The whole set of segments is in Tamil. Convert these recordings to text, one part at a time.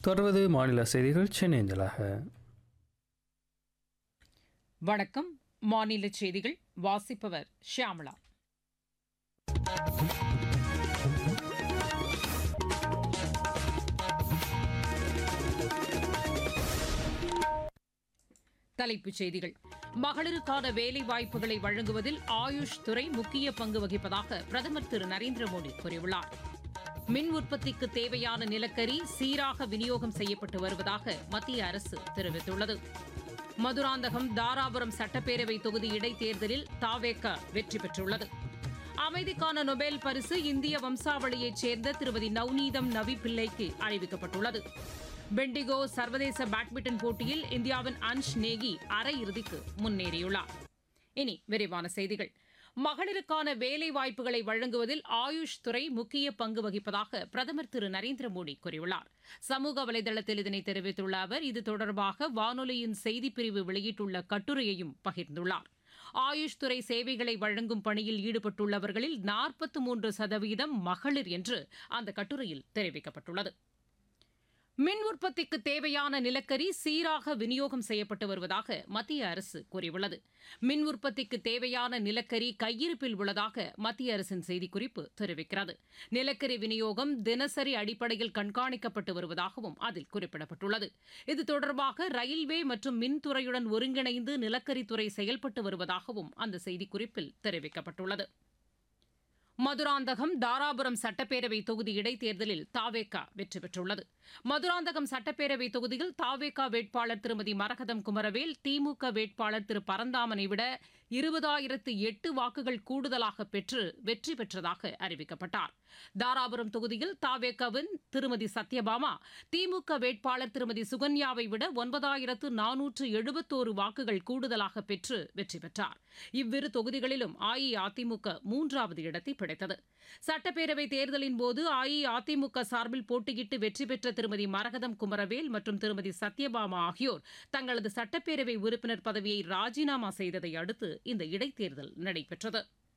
தொடர்வது மாநில செய்திகள் சென்னைந்தலாக வணக்கம் மாநில செய்திகள் வாசிப்பவர் ஷியாமளா தலைப்புச் செய்திகள் மகளிருக்கான வேலை வாய்ப்புகளை வழங்குவதில் ஆயுஷ் துறை முக்கிய பங்கு வகிப்பதாக பிரதமர் திரு நரேந்திர மோடி கூறியுள்ளார் மின் உற்பத்திக்கு தேவையான நிலக்கரி சீராக விநியோகம் செய்யப்பட்டு வருவதாக மத்திய அரசு தெரிவித்துள்ளது மதுராந்தகம் தாராபுரம் சட்டப்பேரவை தொகுதி இடைத்தேர்தலில் தாவேக வெற்றி பெற்றுள்ளது அமைதிக்கான நொபேல் பரிசு இந்திய வம்சாவளியைச் சேர்ந்த திருமதி நவ்நீதம் நவி பிள்ளைக்கு அறிவிக்கப்பட்டுள்ளது பெண்டிகோ சர்வதேச பேட்மிண்டன் போட்டியில் இந்தியாவின் அன்ஷ் நேகி அரையிறுதிக்கு முன்னேறியுள்ளார் இனி விரிவான செய்திகள் மகளிருக்கான வேலை வாய்ப்புகளை வழங்குவதில் ஆயுஷ் துறை முக்கிய பங்கு வகிப்பதாக பிரதமர் திரு நரேந்திர மோடி கூறியுள்ளார் சமூக வலைதளத்தில் இதனை தெரிவித்துள்ள அவர் இது தொடர்பாக வானொலியின் செய்திப்பிரிவு வெளியிட்டுள்ள கட்டுரையையும் பகிர்ந்துள்ளார் ஆயுஷ் துறை சேவைகளை வழங்கும் பணியில் ஈடுபட்டுள்ளவர்களில் நாற்பத்தி மூன்று சதவீதம் மகளிர் என்று அந்த கட்டுரையில் தெரிவிக்கப்பட்டுள்ளது மின் உற்பத்திக்கு தேவையான நிலக்கரி சீராக விநியோகம் செய்யப்பட்டு வருவதாக மத்திய அரசு கூறியுள்ளது மின் உற்பத்திக்கு தேவையான நிலக்கரி கையிருப்பில் உள்ளதாக மத்திய அரசின் செய்திக்குறிப்பு தெரிவிக்கிறது நிலக்கரி விநியோகம் தினசரி அடிப்படையில் கண்காணிக்கப்பட்டு வருவதாகவும் அதில் குறிப்பிடப்பட்டுள்ளது இது தொடர்பாக ரயில்வே மற்றும் மின்துறையுடன் ஒருங்கிணைந்து நிலக்கரித்துறை செயல்பட்டு வருவதாகவும் அந்த செய்திக்குறிப்பில் தெரிவிக்கப்பட்டுள்ளது மதுராந்தகம் தாராபுரம் சட்டப்பேரவை தொகுதி இடைத்தேர்தலில் தாவேகா வெற்றி பெற்றுள்ளது மதுராந்தகம் சட்டப்பேரவை தொகுதியில் தாவேகா வேட்பாளர் திருமதி மரகதம் குமரவேல் திமுக வேட்பாளர் திரு பரந்தாமனை விட இருபதாயிரத்து எட்டு வாக்குகள் கூடுதலாக பெற்று வெற்றி பெற்றதாக அறிவிக்கப்பட்டார் தாராபுரம் தொகுதியில் தாவேகாவின் திருமதி சத்யபாமா திமுக வேட்பாளர் திருமதி சுகன்யாவை விட ஒன்பதாயிரத்து நானூற்று எழுபத்தோரு வாக்குகள் கூடுதலாக பெற்று வெற்றி பெற்றார் இவ்விரு தொகுதிகளிலும் அஇஅதிமுக மூன்றாவது இடத்தை பிடித்தது சட்டப்பேரவை தேர்தலின் போது அஇஅதிமுக சார்பில் போட்டியிட்டு வெற்றி பெற்ற திருமதி மரகதம் குமரவேல் மற்றும் திருமதி சத்யபாமா ஆகியோர் தங்களது சட்டப்பேரவை உறுப்பினர் பதவியை ராஜினாமா செய்ததை அடுத்து இந்த இடைத்தேர்தல் நடைபெற்றது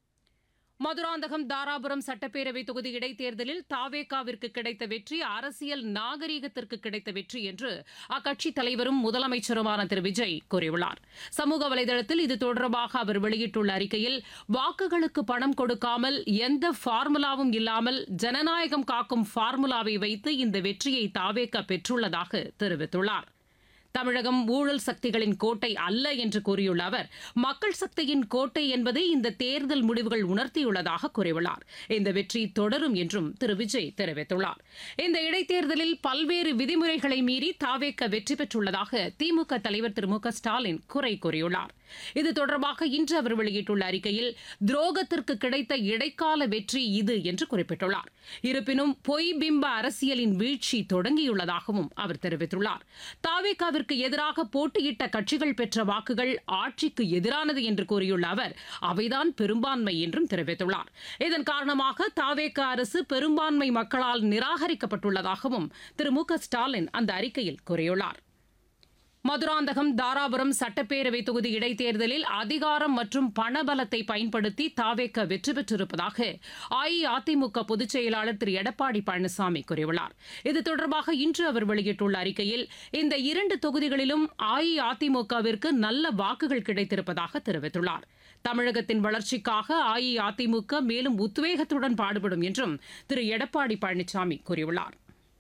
மதுராந்தகம் தாராபுரம் சட்டப்பேரவை தொகுதி இடைத்தேர்தலில் தாவேகாவிற்கு கிடைத்த வெற்றி அரசியல் நாகரீகத்திற்கு கிடைத்த வெற்றி என்று அக்கட்சி தலைவரும் முதலமைச்சருமான திரு விஜய் கூறியுள்ளார் சமூக வலைதளத்தில் இது தொடர்பாக அவர் வெளியிட்டுள்ள அறிக்கையில் வாக்குகளுக்கு பணம் கொடுக்காமல் எந்த ஃபார்முலாவும் இல்லாமல் ஜனநாயகம் காக்கும் ஃபார்முலாவை வைத்து இந்த வெற்றியை தாவேகா பெற்றுள்ளதாக தெரிவித்துள்ளார் தமிழகம் ஊழல் சக்திகளின் கோட்டை அல்ல என்று கூறியுள்ள அவர் மக்கள் சக்தியின் கோட்டை என்பதை இந்த தேர்தல் முடிவுகள் உணர்த்தியுள்ளதாக கூறியுள்ளார் இந்த வெற்றி தொடரும் என்றும் திரு விஜய் தெரிவித்துள்ளார் இந்த இடைத்தேர்தலில் பல்வேறு விதிமுறைகளை மீறி தாவேக்க வெற்றி பெற்றுள்ளதாக திமுக தலைவர் திரு மு க ஸ்டாலின் குறை கூறியுள்ளார் இது தொடர்பாக இன்று அவர் வெளியிட்டுள்ள அறிக்கையில் துரோகத்திற்கு கிடைத்த இடைக்கால வெற்றி இது என்று குறிப்பிட்டுள்ளார் இருப்பினும் பொய் பிம்ப அரசியலின் வீழ்ச்சி தொடங்கியுள்ளதாகவும் அவர் தெரிவித்துள்ளார் தாவேகாவிற்கு எதிராக போட்டியிட்ட கட்சிகள் பெற்ற வாக்குகள் ஆட்சிக்கு எதிரானது என்று கூறியுள்ள அவர் அவைதான் பெரும்பான்மை என்றும் தெரிவித்துள்ளார் இதன் காரணமாக தாவேகா அரசு பெரும்பான்மை மக்களால் நிராகரிக்கப்பட்டுள்ளதாகவும் திரு மு க ஸ்டாலின் அந்த அறிக்கையில் கூறியுள்ளார் மதுராந்தகம் தாராபுரம் சட்டப்பேரவை தொகுதி இடைத்தேர்தலில் அதிகாரம் மற்றும் பணபலத்தை பயன்படுத்தி தாவேக்க வெற்றி பெற்றிருப்பதாக அஇஅதிமுக பொதுச் செயலாளர் திரு எடப்பாடி பழனிசாமி கூறியுள்ளார் இது தொடர்பாக இன்று அவர் வெளியிட்டுள்ள அறிக்கையில் இந்த இரண்டு தொகுதிகளிலும் அஇஅதிமுகவிற்கு நல்ல வாக்குகள் கிடைத்திருப்பதாக தெரிவித்துள்ளார் தமிழகத்தின் வளர்ச்சிக்காக அஇஅதிமுக மேலும் உத்வேகத்துடன் பாடுபடும் என்றும் திரு எடப்பாடி பழனிசாமி கூறியுள்ளார்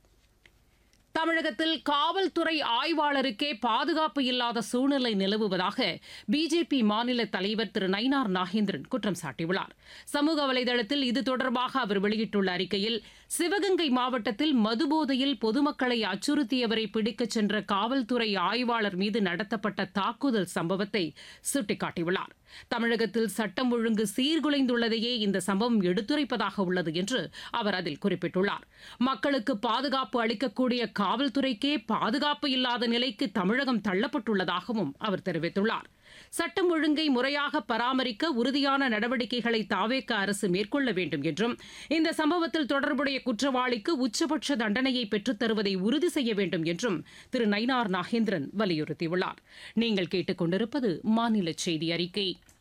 தமிழகத்தில் காவல்துறை ஆய்வாளருக்கே பாதுகாப்பு இல்லாத சூழ்நிலை நிலவுவதாக பிஜேபி மாநில தலைவர் திரு நயினார் நாகேந்திரன் குற்றம் சாட்டியுள்ளார் சமூக வலைதளத்தில் இது தொடர்பாக அவர் வெளியிட்டுள்ள அறிக்கையில் சிவகங்கை மாவட்டத்தில் மதுபோதையில் பொதுமக்களை அச்சுறுத்தியவரை பிடிக்கச் சென்ற காவல்துறை ஆய்வாளர் மீது நடத்தப்பட்ட தாக்குதல் சம்பவத்தை சுட்டிக்காட்டியுள்ளார் தமிழகத்தில் சட்டம் ஒழுங்கு சீர்குலைந்துள்ளதையே இந்த சம்பவம் எடுத்துரைப்பதாக உள்ளது என்று அவர் அதில் குறிப்பிட்டுள்ளார் மக்களுக்கு பாதுகாப்பு அளிக்கக்கூடிய காவல்துறைக்கே பாதுகாப்பு இல்லாத நிலைக்கு தமிழகம் தள்ளப்பட்டுள்ளதாகவும் அவர் தெரிவித்துள்ளார் சட்டம் ஒழுங்கை முறையாக பராமரிக்க உறுதியான நடவடிக்கைகளை தாவேக்க அரசு மேற்கொள்ள வேண்டும் என்றும் இந்த சம்பவத்தில் தொடர்புடைய குற்றவாளிக்கு உச்சபட்ச தண்டனையை பெற்றுத் தருவதை உறுதி செய்ய வேண்டும் என்றும் திரு நயினார் நாகேந்திரன் வலியுறுத்தியுள்ளார் நீங்கள் கேட்டுக்கொண்டிருப்பது மாநில செய்தி அறிக்கை